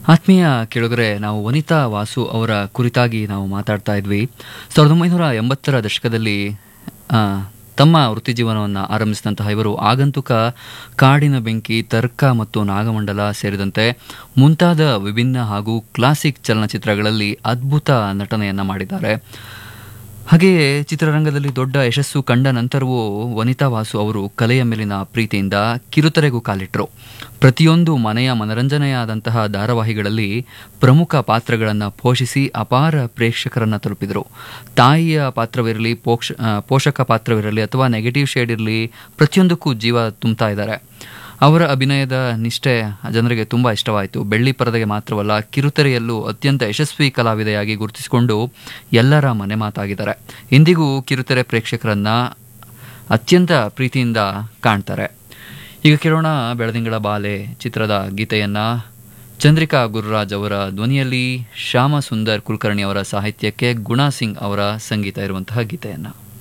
ಆತ್ಮೀಯ ಕೆಳಗರೆ ನಾವು ವನಿತಾ ವಾಸು ಅವರ ಕುರಿತಾಗಿ ನಾವು ಮಾತಾಡ್ತಾ ಇದ್ವಿ ಸಾವಿರದ ಒಂಬೈನೂರ ಎಂಬತ್ತರ ದಶಕದಲ್ಲಿ ಆ, ತಮ್ಮ ವೃತ್ತಿ ಜೀವನವನ್ನು ಆರಂಭಿಸಿದಂತಹ ಇವರು ಆಗಂತುಕ ಕಾಡಿನ ಬೆಂಕಿ ತರ್ಕ ಮತ್ತು ನಾಗಮಂಡಲ ಸೇರಿದಂತೆ ಮುಂತಾದ ವಿಭಿನ್ನ ಹಾಗೂ ಕ್ಲಾಸಿಕ್ ಚಲನಚಿತ್ರಗಳಲ್ಲಿ ಅದ್ಭುತ ನಟನೆಯನ್ನು ಮಾಡಿದ್ದಾರೆ ಹಾಗೆಯೇ ಚಿತ್ರರಂಗದಲ್ಲಿ ದೊಡ್ಡ ಯಶಸ್ಸು ಕಂಡ ನಂತರವೂ ವನಿತಾ ವಾಸು ಅವರು ಕಲೆಯ ಮೇಲಿನ ಪ್ರೀತಿಯಿಂದ ಕಿರುತೆರೆಗೂ ಕಾಲಿಟ್ಟರು ಪ್ರತಿಯೊಂದು ಮನೆಯ ಮನರಂಜನೆಯಾದಂತಹ ಧಾರಾವಾಹಿಗಳಲ್ಲಿ ಪ್ರಮುಖ ಪಾತ್ರಗಳನ್ನು ಪೋಷಿಸಿ ಅಪಾರ ಪ್ರೇಕ್ಷಕರನ್ನು ತಲುಪಿದರು ತಾಯಿಯ ಪಾತ್ರವಿರಲಿ ಪೋಕ್ಷ ಆ, ಪೋಷಕ ಪಾತ್ರವಿರಲಿ ಅಥವಾ ನೆಗೆಟಿವ್ ಶೇಡ್ ಇರಲಿ ಪ್ರತಿಯೊಂದಕ್ಕೂ ಜೀವ ತುಂಬ್ತಾ ಇದ್ದಾರೆ ಅವರ ಅಭಿನಯದ ನಿಷ್ಠೆ ಜನರಿಗೆ ತುಂಬ ಇಷ್ಟವಾಯಿತು ಬೆಳ್ಳಿ ಪರದೆಗೆ ಮಾತ್ರವಲ್ಲ ಕಿರುತೆರೆಯಲ್ಲೂ ಅತ್ಯಂತ ಯಶಸ್ವಿ ಕಲಾವಿದೆಯಾಗಿ ಗುರುತಿಸಿಕೊಂಡು ಎಲ್ಲರ ಮನೆ ಮಾತಾಗಿದ್ದಾರೆ ಇಂದಿಗೂ ಕಿರುತೆರೆ ಪ್ರೇಕ್ಷಕರನ್ನ ಅತ್ಯಂತ ಪ್ರೀತಿಯಿಂದ ಕಾಣ್ತಾರೆ ಈಗ ಕೇಳೋಣ ಬೆಳದಿಂಗಳ ಬಾಲೆ ಚಿತ್ರದ ಗೀತೆಯನ್ನ ಚಂದ್ರಿಕಾ ಗುರುರಾಜ್ ಅವರ ಧ್ವನಿಯಲ್ಲಿ ಶ್ಯಾಮ ಸುಂದರ್ ಕುಲಕರ್ಣಿ ಅವರ ಸಾಹಿತ್ಯಕ್ಕೆ ಗುಣಾ ಸಿಂಗ್ ಅವರ ಸಂಗೀತ ಇರುವಂತಹ ಗೀತೆಯನ್ನು